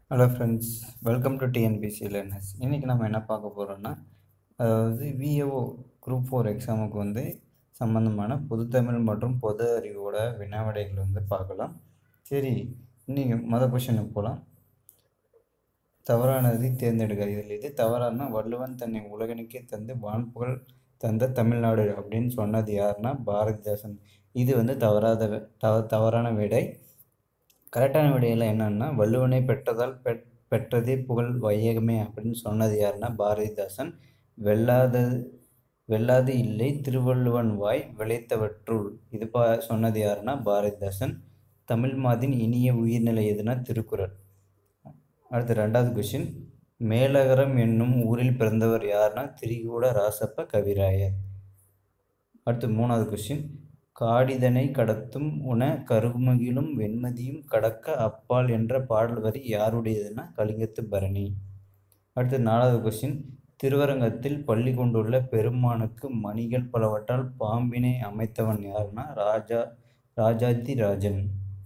hello friends welcome to TNPSC learners இன்றைக்கி நம்ம என்ன பார்க்க போகிறோன்னா அதாவது விஏஓ குரூப் ஃபோர் எக்ஸாமுக்கு வந்து சம்மந்தமான பொதுத்தமிழ் மற்றும் பொது அறிவோட வினாவிடைகள் வந்து பார்க்கலாம் சரி இன்றைக்கி மொதல் கொஷனுக்கு போகலாம் தவறானதை தேர்ந்தெடுக்க இதில் இது தவறான வள்ளுவன் தன்னை உலகனுக்கே தந்து வான்புகழ் தந்த தமிழ்நாடு அப்படின்னு சொன்னது யாருன்னா பாரதிதாசன் இது வந்து தவறாத தவ தவறான விடை கரெக்டான விடையில் என்னன்னா வள்ளுவனை பெற்றதால் பெற் பெற்றதே புகழ் வையகமே அப்படின்னு சொன்னது யாருன்னா பாரதிதாசன் வெல்லாத வெல்லாது இல்லை திருவள்ளுவன் வாய் விளைத்தவற்றுள் இது பா சொன்னது யாருன்னா பாரதிதாசன் தமிழ் மாதின் இனிய உயிர்நிலை எதுனா திருக்குறள் அடுத்து ரெண்டாவது கொஷின் மேலகரம் என்னும் ஊரில் பிறந்தவர் யாருன்னா திரிகூட ராசப்ப கவிராயர் அடுத்து மூணாவது கொஷின் காடிதனை கடத்தும் உன கருமகிலும் வெண்மதியும் கடக்க அப்பால் என்ற பாடல் வரி யாருடையதுன்னா கலிங்கத்து பரணி அடுத்து நாலாவது கொஸ்டின் திருவரங்கத்தில் பள்ளி கொண்டுள்ள பெருமானுக்கு மணிகள் பலவற்றால் பாம்பினை அமைத்தவன் யாருன்னா ராஜா ராஜாதி ராஜன்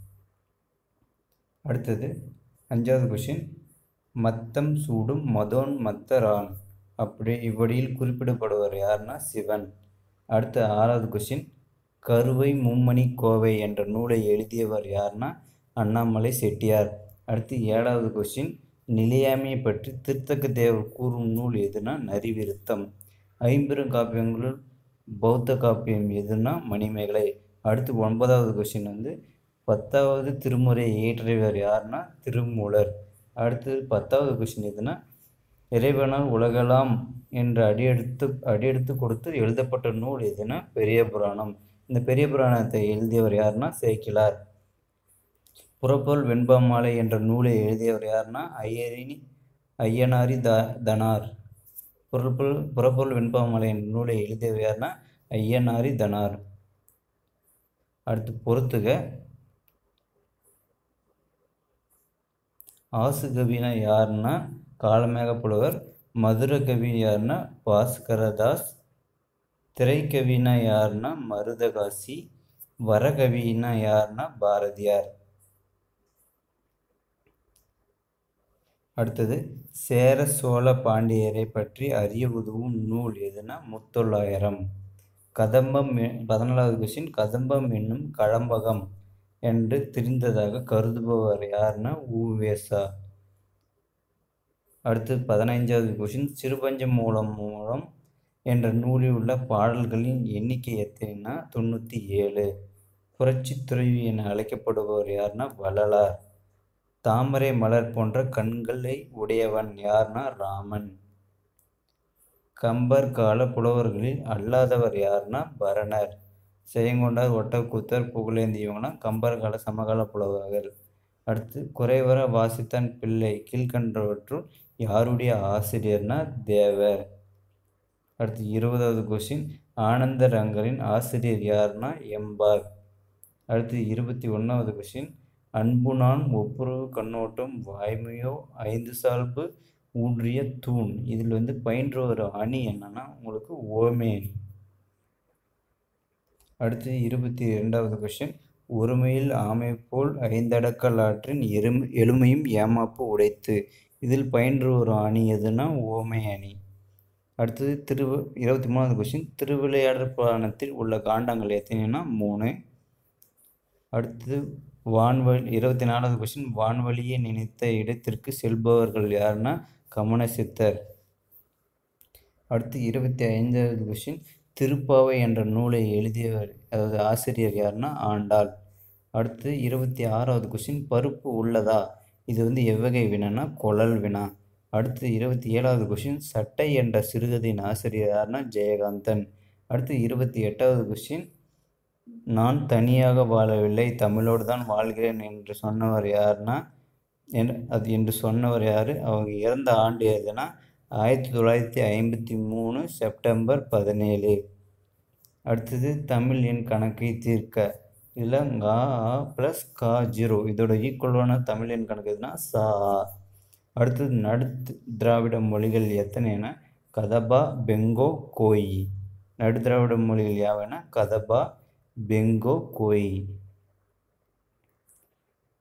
அடுத்தது அஞ்சாவது கொஷின் மத்தம் சூடும் மதோன் மத்தரான் அப்படி இவ்வடியில் குறிப்பிடப்படுவர் யாருன்னா சிவன் அடுத்த ஆறாவது கொஷின் கருவை மும்மணி கோவை என்ற நூலை எழுதியவர் யார்னா அண்ணாமலை செட்டியார் அடுத்து ஏழாவது கொஸ்டின் நிலையாமையை பற்றி திருத்தக்க தேவர் கூறும் நூல் எதுனா நரிவிருத்தம் ஐம்பெரும் காப்பியங்களுள் பௌத்த காப்பியம் எதுனா மணிமேகலை அடுத்து ஒன்பதாவது கொஸ்டின் வந்து பத்தாவது திருமுறையை இயற்றியவர் யாருன்னா திருமூலர் அடுத்து பத்தாவது கொஸ்டின் எதுனா இறைவனால் உலகலாம் என்ற அடியெடுத்து அடியெடுத்து கொடுத்து எழுதப்பட்ட நூல் எதுனா பெரிய புராணம் இந்த பெரிய புராணத்தை எழுதியவர் யாருன்னா சேக்கிலார் புறப்போல் வெண்பாமாலை என்ற நூலை எழுதியவர் யாருன்னா ஐயரினி ஐயனாரி த தனார் புறப்போல் புறப்போல் வெண்பாமாலை என்ற நூலை எழுதியவர் யாருன்னா ஐயனாரி தனார் அடுத்து பொறுத்துக ஆசு கவினா யாருன்னா காலமேக புலவர் மதுர கவி யாருன்னா பாஸ்கரதாஸ் திரைக்கவினா யாருன்னா மருதகாசி வரகவினா யாருன்னா பாரதியார் அடுத்தது சேர சோழ பாண்டியரை பற்றி அறிய உதவும் நூல் எதுனா முத்தொள்ளாயிரம் கதம்பம் பதினாலாவது கொஸ்டின் கதம்பம் என்னும் களம்பகம் என்று தெரிந்ததாக கருதுபவர் யாருன்னா ஊவேசா அடுத்து பதினைஞ்சாவது கொஸ்டின் சிறுபஞ்சம் மூலம் மூலம் என்ற நூலில் உள்ள பாடல்களின் எண்ணிக்கை எத்தனைனா தொண்ணூற்றி ஏழு புரட்சி துறவி என அழைக்கப்படுபவர் யார்னா வள்ளலார் தாமரை மலர் போன்ற கண்களை உடையவன் யார்னா ராமன் கம்பர் கால புலவர்களில் அல்லாதவர் யார்னா பரணர் செய்யங்கொண்டார் ஒட்டக்கூத்தர் புகழேந்தி இவங்களாம் கம்பர் கால சமகால புலவர்கள் அடுத்து குறைவர வாசித்தான் பிள்ளை கீழ்கன்றவற்றுள் யாருடைய ஆசிரியர்னா தேவர் அடுத்து இருபதாவது கொஸ்டின் ஆனந்த ரங்கரின் ஆசிரியர் யாருன்னா எம்பார் அடுத்து இருபத்தி ஒன்றாவது கொஸ்டின் அன்பு நான் ஒப்புரவு கண்ணோட்டம் வாய்மையோ ஐந்து சால்பு ஊன்றிய தூண் இதில் வந்து பயின்ற ஒரு அணி என்னன்னா உங்களுக்கு ஓமை அணி அடுத்து இருபத்தி ரெண்டாவது கொஸ்டின் ஒருமையில் ஆமை போல் ஐந்தடக்கல் ஆற்றின் எரும் எளிமையும் ஏமாப்பு உடைத்து இதில் பயின்ற ஒரு அணி எதுனா ஓமை அணி அடுத்தது திரு இருபத்தி மூணாவது கொஸ்டின் திருவிளையாடல் புராணத்தில் உள்ள காண்டங்கள் எத்தனைனா மூணு அடுத்தது வான்வழி இருபத்தி நாலாவது கொஸ்டின் வான்வழியை நினைத்த இடத்திற்கு செல்பவர்கள் யாருன்னா கமன சித்தர் அடுத்து இருபத்தி ஐந்தாவது கொஸ்டின் திருப்பாவை என்ற நூலை எழுதியவர் அதாவது ஆசிரியர் யாருன்னா ஆண்டாள் அடுத்து இருபத்தி ஆறாவது கொஸ்டின் பருப்பு உள்ளதா இது வந்து எவ்வகை வினானா குழல் வினா அடுத்து இருபத்தி ஏழாவது கொஸ்டின் சட்டை என்ற சிறுகதையின் ஆசிரியர் யாருன்னா ஜெயகாந்தன் அடுத்து இருபத்தி எட்டாவது கொஸ்டின் நான் தனியாக வாழவில்லை தமிழோடு தான் வாழ்கிறேன் என்று சொன்னவர் யாருன்னா அது என்று சொன்னவர் யார் அவங்க இறந்த ஆண்டு எதுனா ஆயிரத்தி தொள்ளாயிரத்தி ஐம்பத்தி மூணு செப்டம்பர் பதினேழு அடுத்தது தமிழ் எண் கணக்கை தீர்க்க இதில் கா ப்ளஸ் கா ஜீரோ இதோட ஈக்குவலான தமிழ் எண் கணக்கு எதுனா சா அடுத்தது நடுத்து திராவிட மொழிகள் எத்தனைனா கதபா பெங்கோ கோயி நடுத்திராவிட மொழிகள் யாவன கதபா பெங்கோ கோயி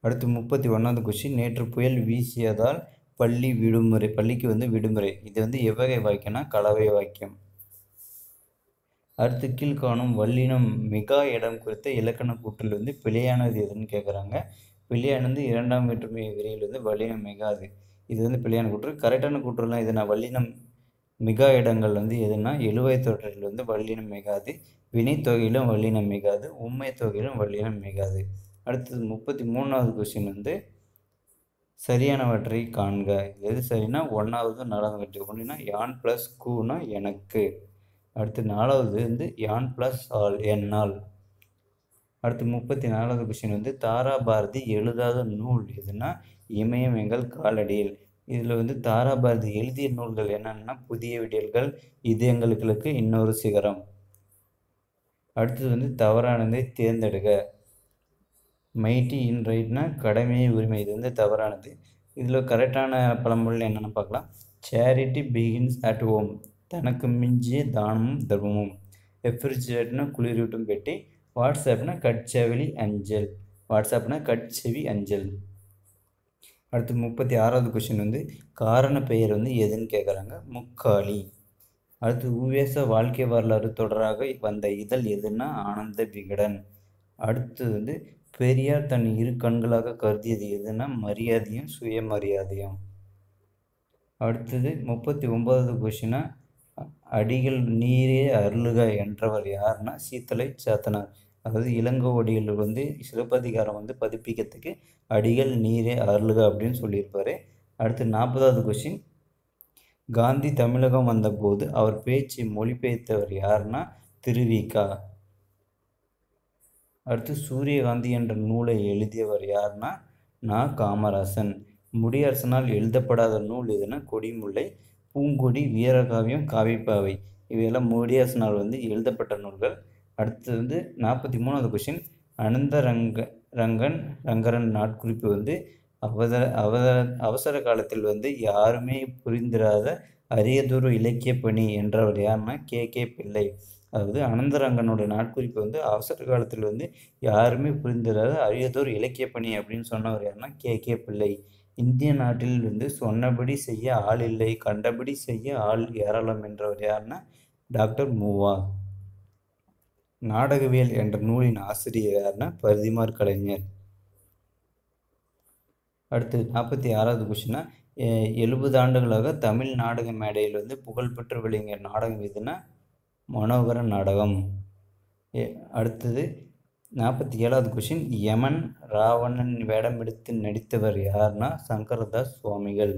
அடுத்து முப்பத்தி ஒன்றாவது கொஷின் நேற்று புயல் வீசியதால் பள்ளி விடுமுறை பள்ளிக்கு வந்து விடுமுறை இது வந்து எவ்வகை வாக்கியம்னா கலவை வாக்கியம் அடுத்து கீழ்காணும் வல்லினம் மிகா இடம் குறித்த இலக்கண கூற்றில் வந்து பிழையானது எதுன்னு கேட்குறாங்க பிழையானது இரண்டாம் வேற்றுமை விரையில் வந்து வல்லினம் மிகாது இது வந்து பிழையான கூற்று கரெக்டான கூற்றுலாம் எதுனா வல்லினம் மிகா இடங்கள் வந்து எதுனா எழுவை தொடரில் வந்து வல்லினம் மிகாது வினைத்தொகையிலும் வல்லினம் மிகாது உண்மை தொகையிலும் வல்லினம் மிகாது அடுத்தது முப்பத்தி மூணாவது கொஸ்டின் வந்து சரியானவற்றை காண்க எது சரினா ஒன்றாவது நாலாவது ஒன்றுனா யான் ப்ளஸ் கூனா எனக்கு அடுத்து நாலாவது வந்து யான் ப்ளஸ் ஆல் என்னால் அடுத்து முப்பத்தி நாலாவது கொஸ்டின் வந்து தாரா பாரதி எழுதாத நூல் எதுனா இமயம் எங்கள் காலடியில் இதில் வந்து தாரா பாரதி எழுதிய நூல்கள் என்னென்னா புதிய விடியல்கள் இது எங்களுக்கு இன்னொரு சிகரம் அடுத்தது வந்து தவறானதை தேர்ந்தெடுக்க மைட்டி இன் ரைட்னா கடமை உரிமை இது வந்து தவறானது இதில் கரெக்டான பழமொழி என்னென்னு பார்க்கலாம் சேரிட்டி பிகின்ஸ் அட் ஹோம் தனக்கு மிஞ்சிய தானமும் தர்மமும் ரெஃப்ரிஜரேட்னா குளிரூட்டும் பெட்டி வாட்ஸ்அப்னா கட்செவிலி அஞ்சல் வாட்ஸ்அப்னா கட்செவி அஞ்சல் அடுத்து முப்பத்தி ஆறாவது கொஷின் வந்து காரண பெயர் வந்து எதுன்னு கேட்குறாங்க முக்காலி அடுத்து உவேச வாழ்க்கை வரலாறு தொடராக வந்த இதழ் எதுன்னா ஆனந்த விகடன் அடுத்தது வந்து பெரியார் தன் இரு கண்களாக கருதியது எதுனா மரியாதையும் சுயமரியாதையும் அடுத்தது முப்பத்தி ஒன்பதாவது கொஷினா அடிகள் நீரே அருளுக என்றவர் யாருன்னா சீத்தலை சாத்தனார் அதாவது இளங்கோவடிகள் வந்து சிலப்பதிகாரம் வந்து பதிப்பிக்கிறதுக்கு அடிகள் நீரே அருளுக அப்படின்னு சொல்லியிருப்பாரு அடுத்து நாற்பதாவது கொஷின் காந்தி தமிழகம் வந்தபோது அவர் பேச்சை மொழிபெயர்த்தவர் யாருன்னா திருவிகா அடுத்து சூரியகாந்தி என்ற நூலை எழுதியவர் யாருன்னா நா காமராசன் முடியரசனால் எழுதப்படாத நூல் எதுனா கொடிமுல்லை பூங்கொடி வீரகாவியம் காவிப்பாவை இவையெல்லாம் முடியரசனால் வந்து எழுதப்பட்ட நூல்கள் அடுத்தது வந்து நாற்பத்தி மூணாவது கொஷின் அனந்த ரங்க ரங்கன் ரங்கரன் நாட்குறிப்பு வந்து அவதர அவத அவசர காலத்தில் வந்து யாருமே புரிந்திராத அரியதொரு இலக்கிய பணி என்றவர் யாருன்னா கே கே பிள்ளை அதாவது அனந்தரங்கனோட நாட்குறிப்பு வந்து அவசர காலத்தில் வந்து யாருமே புரிந்திராத அரியதொரு இலக்கிய பணி அப்படின்னு சொன்னவர் யாருன்னா கே கே பிள்ளை இந்திய நாட்டில் வந்து சொன்னபடி செய்ய ஆள் இல்லை கண்டபடி செய்ய ஆள் ஏராளம் என்றவர் யாருன்னா டாக்டர் மூவா நாடகவியல் என்ற நூலின் ஆசிரியர் யாருன்னா பரிதிமார் கலைஞர் அடுத்து நாற்பத்தி ஆறாவது கொஷினா எழுபது ஆண்டுகளாக தமிழ் நாடக மேடையில் வந்து புகழ்பெற்று விளங்கிய நாடகம் எதுனா மனோகர நாடகம் அடுத்தது நாற்பத்தி ஏழாவது கொஷின் யமன் ராவணன் வேடம் எடுத்து நடித்தவர் யார்னா சங்கரதாஸ் சுவாமிகள்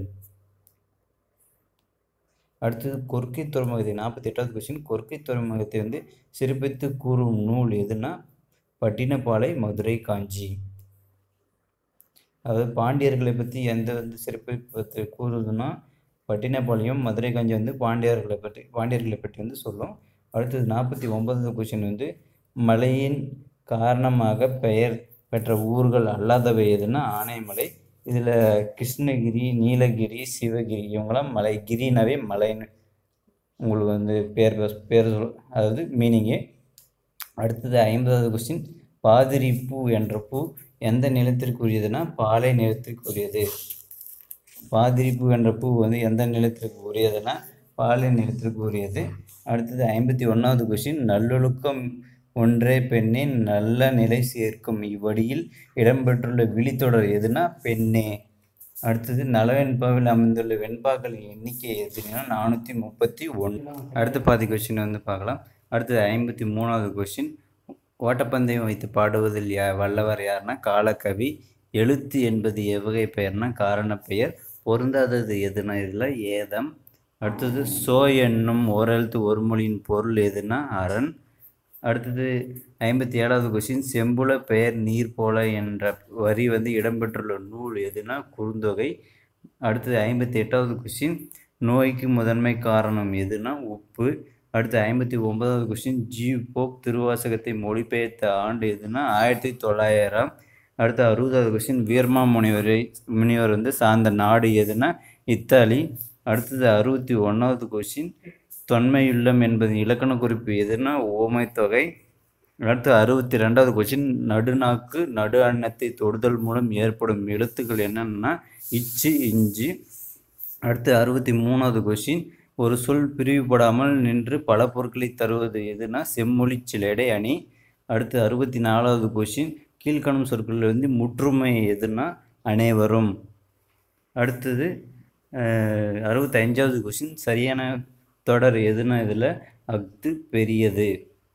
அடுத்தது கொர்க்கை துறைமுகத்தை நாற்பத்தி எட்டாவது கொஸ்டின் கொர்க்கை துறைமுகத்தை வந்து சிறப்பித்து கூறும் நூல் எதுனா பட்டினப்பாலை மதுரை காஞ்சி அதாவது பாண்டியர்களை பற்றி எந்த வந்து சிறப்பித்து கூறுதுன்னா பட்டினப்பாளையம் மதுரை காஞ்சி வந்து பாண்டியர்களை பற்றி பாண்டியர்களை பற்றி வந்து சொல்லும் அடுத்தது நாற்பத்தி ஒன்பதாவது கொஸ்டின் வந்து மலையின் காரணமாக பெயர் பெற்ற ஊர்கள் அல்லாதவை எதுனா ஆனைமலை இதில் கிருஷ்ணகிரி நீலகிரி சிவகிரி இவங்களாம் மலை கிரினாவே மலைன்னு உங்களுக்கு வந்து பேர் பேர் சொல் அதாவது மீனிங்கு அடுத்தது ஐம்பதாவது கொஸ்டின் பாதிரி பூ என்ற பூ எந்த நிலத்திற்குரியதுன்னா பாலை நிலத்திற்குரியது பாதிரி பூ என்ற பூ வந்து எந்த நிலத்திற்கு உரியதுன்னா பாலை நிலத்திற்கு உரியது அடுத்தது ஐம்பத்தி ஒன்றாவது கொஸ்டின் நல்லொழுக்கம் ஒன்றே பெண்ணின் நல்ல நிலை சேர்க்கும் இவ்வடியில் இடம்பெற்றுள்ள விழித்தொடர் எதுனா பெண்ணே அடுத்தது நலவெண்பாவில் அமைந்துள்ள வெண்பாக்களின் எண்ணிக்கை எதுனா நானூற்றி முப்பத்தி ஒன்று அடுத்த பாதி கொஸ்டின் வந்து பார்க்கலாம் அடுத்தது ஐம்பத்தி மூணாவது கொஸ்டின் ஓட்டப்பந்தயம் வைத்து பாடுவதில் யா வல்லவர் யாருன்னா காலக்கவி எழுத்து என்பது எவ்வகை பெயர்னா காரண பெயர் பொருந்தாதது எதுனா இதில் ஏதம் அடுத்தது சோ என்னும் ஓரெழுத்து ஒரு மொழியின் பொருள் எதுனா அரண் அடுத்தது ஐம்பத்தி ஏழாவது கொஸ்டின் செம்புல பெயர் நீர் போல என்ற வரி வந்து இடம்பெற்றுள்ள நூல் எதுனா குறுந்தொகை அடுத்தது ஐம்பத்தி எட்டாவது கொஸ்டின் நோய்க்கு முதன்மை காரணம் எதுனா உப்பு அடுத்து ஐம்பத்தி ஒன்பதாவது கொஸ்டின் ஜி போப் திருவாசகத்தை மொழிபெயர்த்த ஆண்டு எதுனா ஆயிரத்தி தொள்ளாயிரம் அடுத்து அறுபதாவது கொஸ்டின் வீர்மா முனிவரை முனிவர் வந்து சார்ந்த நாடு எதுனா இத்தாலி அடுத்தது அறுபத்தி ஒன்றாவது கொஸ்டின் தொன்மையுள்ளம் என்பது இலக்கண குறிப்பு எதுனா ஓமை தொகை அடுத்து அறுபத்தி ரெண்டாவது கொஸ்டின் நடுநாக்கு நடு அன்னத்தை தொடுதல் மூலம் ஏற்படும் எழுத்துக்கள் என்னென்னா இச்சு இஞ்சி அடுத்து அறுபத்தி மூணாவது கொஸ்டின் ஒரு சொல் பிரிவுபடாமல் நின்று பல பொருட்களை தருவது எதுனா செம்மொழி சிலேடை அணி அடுத்து அறுபத்தி நாலாவது கொஸ்டின் கீழ்காணும் சொற்களில் வந்து முற்றுமை எதுனா அனைவரும் அடுத்தது அறுபத்தஞ்சாவது கொஸ்டின் சரியான தொடர் எதுனா இதில் அஃது பெரியது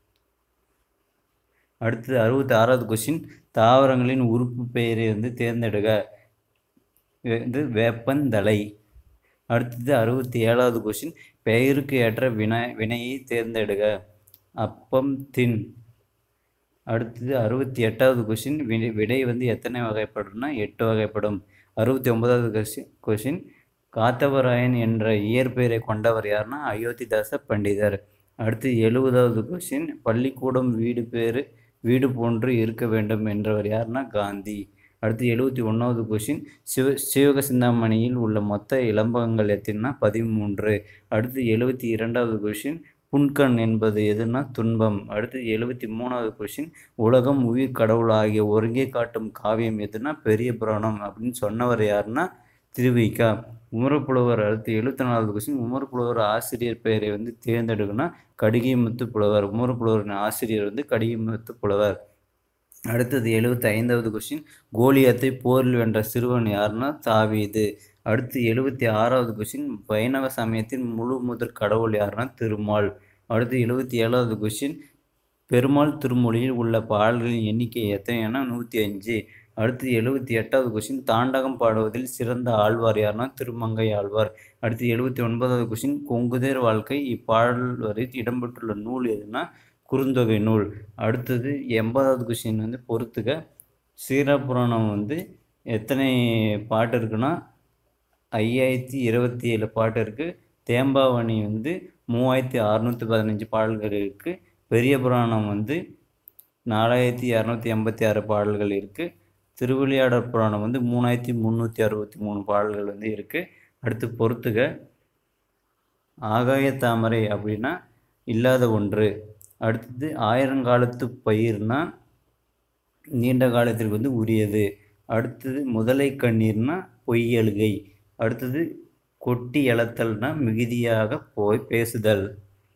அடுத்தது அறுபத்தி ஆறாவது கொஸ்டின் தாவரங்களின் உறுப்பு பெயரை வந்து தேர்ந்தெடுக்க இது வேப்பந்தலை அடுத்தது அறுபத்தி ஏழாவது கொஸ்டின் பெயருக்கு ஏற்ற வினை வினையை தேர்ந்தெடுக்க அப்பம் தின் அடுத்தது அறுபத்தி எட்டாவது கொஸ்டின் விடை விடை வந்து எத்தனை வகைப்படும்னா எட்டு வகைப்படும் அறுபத்தி ஒன்பதாவது கொஸ்டின் கொஸ்டின் காத்தவராயன் என்ற இயற்பெயரை கொண்டவர் யாருன்னா அயோத்திதாச பண்டிதர் அடுத்து எழுபதாவது கொஸ்டின் பள்ளிக்கூடம் வீடு பேர் வீடு போன்று இருக்க வேண்டும் என்றவர் யாருன்னா காந்தி அடுத்து எழுபத்தி ஒன்றாவது கொஷின் சிவ சிவக சிந்தாமணியில் உள்ள மொத்த இளம்பகங்கள் எத்தனைனா பதிமூன்று அடுத்து எழுபத்தி இரண்டாவது கொஷின் புன்கண் என்பது எதுனா துன்பம் அடுத்து எழுபத்தி மூணாவது கொஷின் உலகம் உயிர் கடவுள் ஆகிய ஒருங்கே காட்டும் காவியம் எதுனா பெரிய புராணம் அப்படின்னு சொன்னவர் யாருன்னா திருவிக்கா உமரப்புலவர் அடுத்து எழுபத்தி நாலாவது கொஸ்டின் உமரப்புலவர் ஆசிரியர் பெயரை வந்து தேர்ந்தெடுக்கணும்னா கடிகைமுத்து புலவர் உமரப்புலவரின் ஆசிரியர் வந்து கடிகைமுத்து புலவர் அடுத்தது எழுபத்தி ஐந்தாவது கொஸ்டின் கோலியத்தை போரில் வென்ற சிறுவன் யாருன்னா தாவீது அடுத்து எழுபத்தி ஆறாவது கொஸ்டின் வைணவ சமயத்தின் முழு முதற் கடவுள் யாருன்னா திருமால் அடுத்து எழுபத்தி ஏழாவது கொஸ்டின் பெருமாள் திருமொழியில் உள்ள பாடல்களின் எண்ணிக்கை எத்தனைனா நூற்றி அஞ்சு அடுத்து எழுபத்தி எட்டாவது கொஸ்டின் தாண்டகம் பாடுவதில் சிறந்த ஆழ்வார் யாருன்னா திருமங்கை ஆழ்வார் அடுத்து எழுபத்தி ஒன்பதாவது கொஸ்டின் கொங்குதேர் வாழ்க்கை இப்பாடல் வரை இடம்பெற்றுள்ள நூல் எதுனா குறுந்தொகை நூல் அடுத்தது எண்பதாவது கொஸ்டின் வந்து பொறுத்துக்க சீரப்புராணம் வந்து எத்தனை பாட்டு இருக்குன்னா ஐயாயிரத்தி இருபத்தி ஏழு பாட்டு இருக்குது தேம்பாவணி வந்து மூவாயிரத்தி அறநூற்றி பதினஞ்சு பாடல்கள் இருக்குது பெரிய புராணம் வந்து நாலாயிரத்தி இரநூத்தி எண்பத்தி ஆறு பாடல்கள் இருக்குது திருவிளையாடற் புராணம் வந்து மூணாயிரத்தி முந்நூற்றி அறுபத்தி மூணு பாடல்கள் வந்து இருக்குது அடுத்து பொறுத்துக ஆகாய தாமரை அப்படின்னா இல்லாத ஒன்று அடுத்தது ஆயிரங்காலத்து பயிர்னா நீண்ட காலத்திற்கு வந்து உரியது அடுத்தது முதலை கண்ணீர்னா பொய்யழுகை அடுத்தது கொட்டி இழத்தல்னா மிகுதியாக போய் பேசுதல்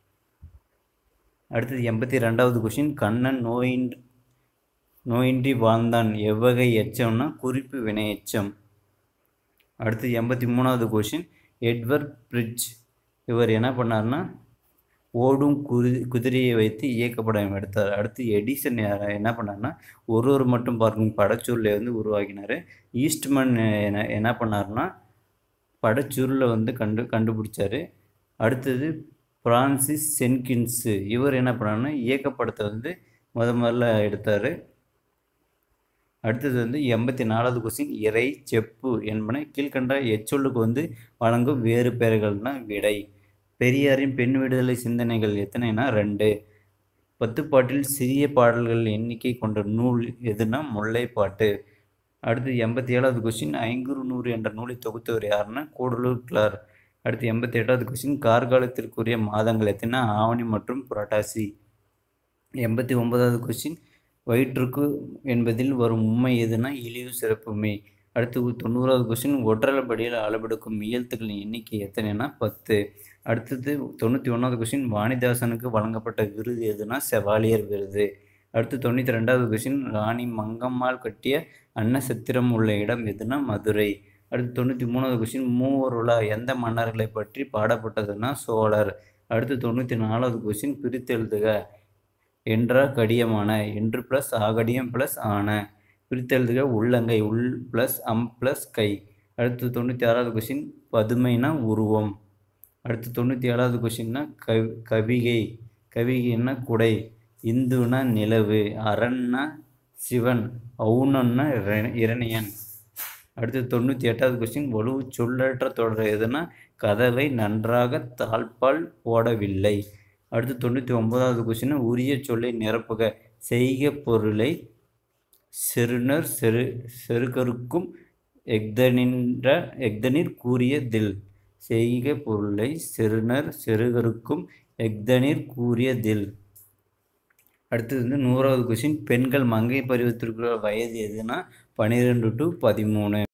அடுத்தது எண்பத்தி ரெண்டாவது கொஷின் கண்ணன் நோயின் நோயின்றி வாழ்ந்தான் எவ்வகை எச்சம்னா குறிப்பு வினை எச்சம் அடுத்து எண்பத்தி மூணாவது கொஷின் எட்வர்ட் பிரிட்ஜ் இவர் என்ன பண்ணார்னா ஓடும் குரு குதிரையை வைத்து இயக்கப்படம் எடுத்தார் அடுத்து எடிசன் என்ன பண்ணார்னா ஒரு ஒரு மட்டும் பார்க்கும் படச்சூரில் வந்து உருவாக்கினார் ஈஸ்ட்மன் என்ன என்ன பண்ணார்னா படச்சூரில் வந்து கண்டு கண்டுபிடிச்சார் அடுத்தது ஃப்ரான்சிஸ் சென்கின்ஸு இவர் என்ன பண்ணார்னா இயக்கப்படத்தை வந்து முத முதல்ல எடுத்தார் அடுத்தது வந்து எண்பத்தி நாலாவது கொஸ்டின் இறை செப்பு என்பன கீழ்கண்ட எச்சொல்லுக்கு வந்து வழங்கும் வேறு பெயர்கள்னா விடை பெரியாரின் பெண் விடுதலை சிந்தனைகள் எத்தனைனா ரெண்டு பத்துப்பாட்டில் சிறிய பாடல்கள் எண்ணிக்கை கொண்ட நூல் எதுனா முல்லைப்பாட்டு அடுத்து எண்பத்தி ஏழாவது கொஸ்டின் ஐங்குறு நூறு என்ற நூலை தொகுத்தவர் யாருன்னா கூடலூர் கிளார் அடுத்து எண்பத்தி எட்டாவது கொஸ்டின் கார்காலத்திற்குரிய மாதங்கள் எத்தனை ஆவணி மற்றும் புரட்டாசி எண்பத்தி ஒன்பதாவது கொஸ்டின் வயிற்றுக்கு என்பதில் வரும் உண்மை எதுனா இழிவு சிறப்புமை அடுத்து தொண்ணூறாவது கொஸ்டின் ஒற்றலப்படியில் அளவெடுக்கும் இயல்த்துகளின் எண்ணிக்கை எத்தனைனா பத்து அடுத்தது தொண்ணூற்றி ஒன்றாவது கொஸ்டின் வாணிதாசனுக்கு வழங்கப்பட்ட விருது எதுனா செவாலியர் விருது அடுத்து தொண்ணூற்றி ரெண்டாவது கொஸ்டின் ராணி மங்கம்மாள் கட்டிய அன்னசத்திரம் உள்ள இடம் எதுனா மதுரை அடுத்து தொண்ணூற்றி மூணாவது கொஸ்டின் மூவருலா எந்த மன்னர்களை பற்றி பாடப்பட்டதுன்னா சோழர் அடுத்து தொண்ணூற்றி நாலாவது கொஸ்டின் பிரித்தெழுதுக என்ற கடியமான என்று ப்ளஸ் ஆகடியம் ப்ளஸ் ஆன பிரித்தெழுதுக உள்ளங்கை உள் ப்ளஸ் அம் ப்ளஸ் கை அடுத்து தொண்ணூற்றி ஆறாவது கொஸ்டின் பதுமைனா உருவம் அடுத்து தொண்ணூற்றி ஏழாவது கொஸ்டின்னா கவி கவிகை கவிகைன்னா குடை இந்துனா நிலவு அரண்னா சிவன் அவுணன்னா இரணியன் அடுத்து தொண்ணூற்றி எட்டாவது கொஸ்டின் வலுவு சொல்லற்ற தொடர் எதுனா கதவை நன்றாக தாழ்பால் போடவில்லை அடுத்து தொண்ணூற்றி ஒன்பதாவது கொஸ்டின் உரிய சொல்லை நிரப்புக செய்க பொருளை செருணர் செரு செருகருக்கும் எக்தனின்ற எக்தனிர் கூறிய தில் செய்க பொருளை செருணர் செருகருக்கும் எக்தனிர் கூறிய தில் அடுத்தது வந்து நூறாவது கொஷின் பெண்கள் மங்கை பருவத்திற்குள்ள வயது எதுனா பன்னிரெண்டு டு பதிமூணு